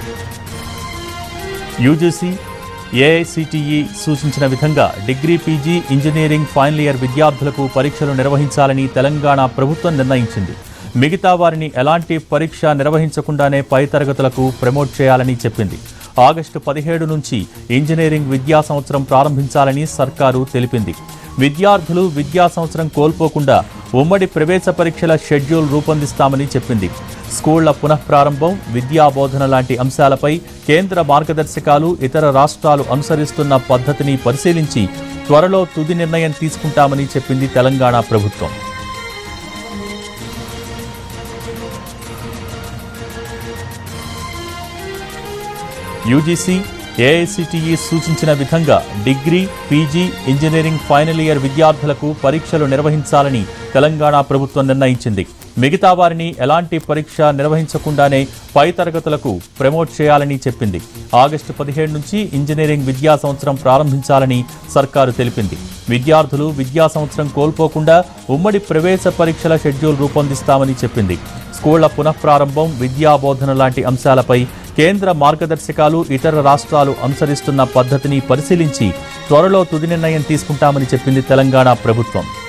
UGC AICTE సూచించిన విధంగా degree PG engineering final year విద్యార్థులకు పరీక్షలు నిర్వహించాలని తెలంగాణ ప్రభుత్వం నిర్ణయించింది మిగతా వారిని ఎలాంటి పరీక్ష నిర్వహించకుండానే పై తరగతులకు ప్రమోట్ చేయాలని చెప్పింది ఆగస్టు పదిహేడు నుంచి ఇంజనీరింగ్ విద్యా సంవత్సరం ప్రారంభించాలని సర్కారు తెలిపింది విద్యార్థులు విద్యా సంవత్సరం కోల్పోకుండా ఉమ్మడి ప్రవేశ పరీక్షల షెడ్యూల్ రూపొందిస్తామని చెప్పింది స్కూళ్ల పునఃప్రారంభం విద్యా బోధన లాంటి అంశాలపై కేంద్ర మార్గదర్శకాలు ఇతర రాష్ట్రాలు అనుసరిస్తున్న పద్ధతిని పరిశీలించి త్వరలో తుది నిర్ణయం తీసుకుంటామని చెప్పింది తెలంగాణ ప్రభుత్వం యూజీసీ ఏఐసిటిఈ సూచించిన విధంగా degree PG engineering final year విద్యార్థులకు పరీక్షలు నిర్వహించాలని తెలంగాణ ప్రభుత్వం నిర్ణయించింది మిగతా వారిని ఎలాంటి పరీక్ష నిర్వహించకుండానే పై తరగతులకు ప్రమోట్ చేయాలని చెప్పింది ఆగస్టు పదిహేడు నుంచి ఇంజనీరింగ్ విద్యా సంవత్సరం ప్రారంభించాలని సర్కారు తెలిపింది విద్యార్థులు విద్యా సంవత్సరం కోల్పోకుండా ఉమ్మడి ప్రవేశ పరీక్షల షెడ్యూల్ రూపొందిస్తామని చెప్పింది స్కూళ్ల పునఃప్రారంభం విద్యా బోధన లాంటి అంశాలపై కేంద్ర మార్గదర్శకాలు ఇతర రాష్ట్రాలు అనుసరిస్తున్న పద్ధతిని పరిశీలించి త్వరలో తుది నిర్ణయం తీసుకుంటామని చెప్పింది తెలంగాణ ప్రభుత్వం